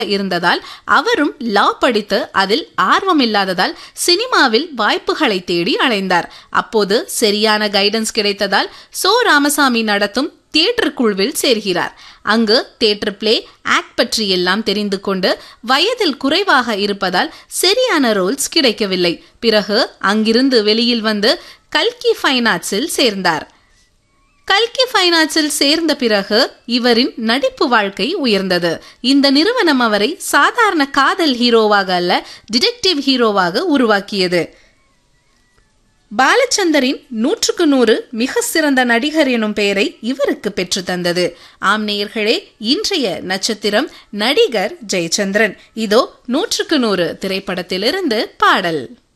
இருந்ததால் அவரும் லா படித்து அதில் ஆர்வமில்லாததால் சினிமாவில் வாய்ப்புகளை தேடி அலைந்தார் அப்போது சரியான கைடன்ஸ் கிடைத்ததால் சோ ராமசாமி நடத்தும் தியேட்டர் குழுவில் சேர்கிறார் அங்கு தியேட்டர் பிளே ஆக்ட் பற்றி எல்லாம் தெரிந்து கொண்டு வயதில் குறைவாக இருப்பதால் சரியான ரோல்ஸ் கிடைக்கவில்லை பிறகு அங்கிருந்து வெளியில் வந்து கல்கி ஃபைனாட்ஸில் சேர்ந்தார் கல்கி ஃபைனான்ஸில் சேர்ந்த பிறகு இவரின் நடிப்பு வாழ்க்கை உயர்ந்தது இந்த நிறுவனம் அவரை சாதாரண காதல் ஹீரோவாக அல்ல டிடெக்டிவ் ஹீரோவாக உருவாக்கியது பாலச்சந்தரின் நூற்றுக்கு நூறு மிக சிறந்த நடிகர் எனும் பெயரை இவருக்கு பெற்று தந்தது ஆம் நேயர்களே இன்றைய நட்சத்திரம் நடிகர் ஜெயச்சந்திரன் இதோ நூற்றுக்கு நூறு திரைப்படத்திலிருந்து பாடல்